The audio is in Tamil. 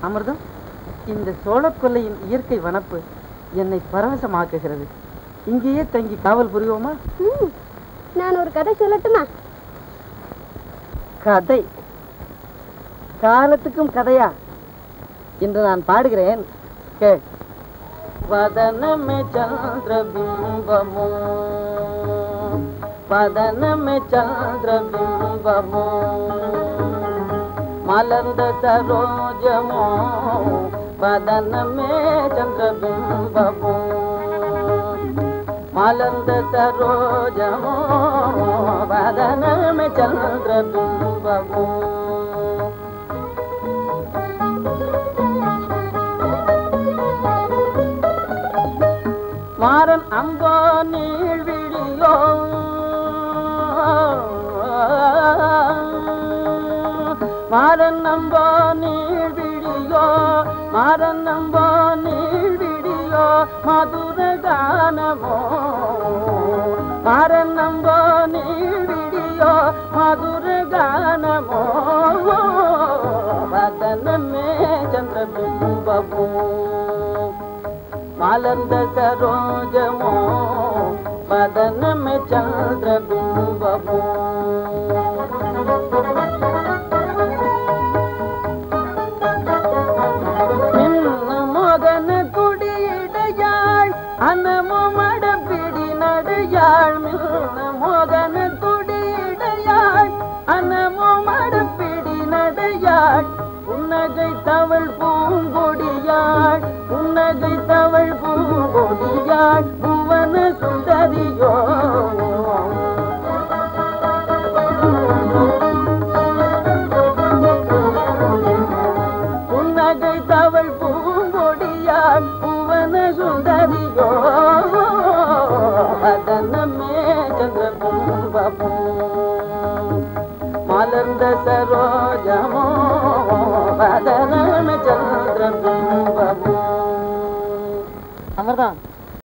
அமிர்தம் இந்த சோழக்கொல்லையின் இயற்கை வனப்பு என்னை பரவசமாக்குகிறது இங்கேயே தங்கி காவல் புரிவோமா ம், நான் ஒரு கதை சொல்லட்டுமா கதை காலத்துக்கும் கதையா இன்று நான் பாடுகிறேன் கேள் வதனமே சந்திரபிம்பமோ வதனமே சந்திரபிம்பமோ மலர்ந்த சரோஜமோ வதனமே சந்திரபிம்பமோ மலர்ந்த சரோஜமோ வதனமே சந்திரபிம்பமோ மாறன் அம்போ நீழ்விழியோ மாறன் அம்போ நீழ்விழியோ மாறன் அம்போ நீழ்விழியோ மதுர கானமோ மாறன் அம்போ நீழ்விழியோ மதுர கானமோ வதனமே சந்திரபிம்பமோ மலர்ந்த சரோஜமோ பதனமே சந்திரபிம்பமோ மின்னு மோகன குடியிடையாள் அனமோ மடப்பிடி நடையாள் மின்னு மோகன குடியிடையாள் அனமோ மடப்பிடி நடையாள் புன்னகை தவள் பூங்கொடியாள் புன்னகை தவள் பூங்கொடியாள் புவன சுந்தரியோ புன்னகை தவள் பூங்கொடியாள் புவன சுந்தரியோ அதனமே சந்திரபிம்பமோ மலர்ந்த சரோஜமோ வதனமே சந்திரபிம்பமோ அமர்தான்